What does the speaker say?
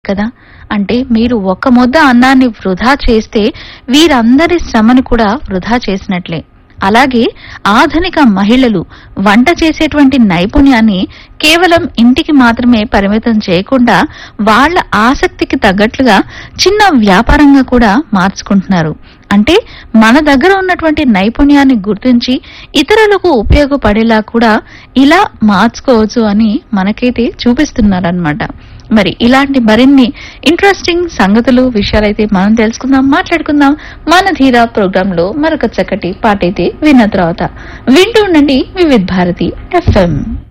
కదా అంటే మీరు ఒక్క ముద్ద అన్నాన్ని వృధా చేస్తే వీరందరి శ్రమను కూడా వృధా చేసినట్లే అలాగే ఆధునిక మహిళలు వంట చేసేటువంటి నైపుణ్యాన్ని కేవలం ఇంటికి మాత్రమే పరిమితం చేయకుండా వాళ్ళ ఆసక్తికి తగ్గట్లుగా చిన్న వ్యాపారంగా కూడా మార్చుకుంటున్నారు అంటే మన దగ్గర ఉన్నటువంటి నైపుణ్యాన్ని గుర్తించి ఇతరులకు ఉపయోగపడేలా కూడా ఇలా మార్చుకోవచ్చు అని మనకైతే చూపిస్తున్నారన్నమాట మరి ఇలాంటి మరిన్ని ఇంట్రెస్టింగ్ సంగతులు విషయాలైతే మనం తెలుసుకుందాం మాట్లాడుకుందాం మన ధీరా ప్రోగ్రామ్ లో మరొక చక్కటి పాట అయితే విన్న తర్వాత వింటూ ఉండండి వివిధ్ భారతి ఎఫ్ఎం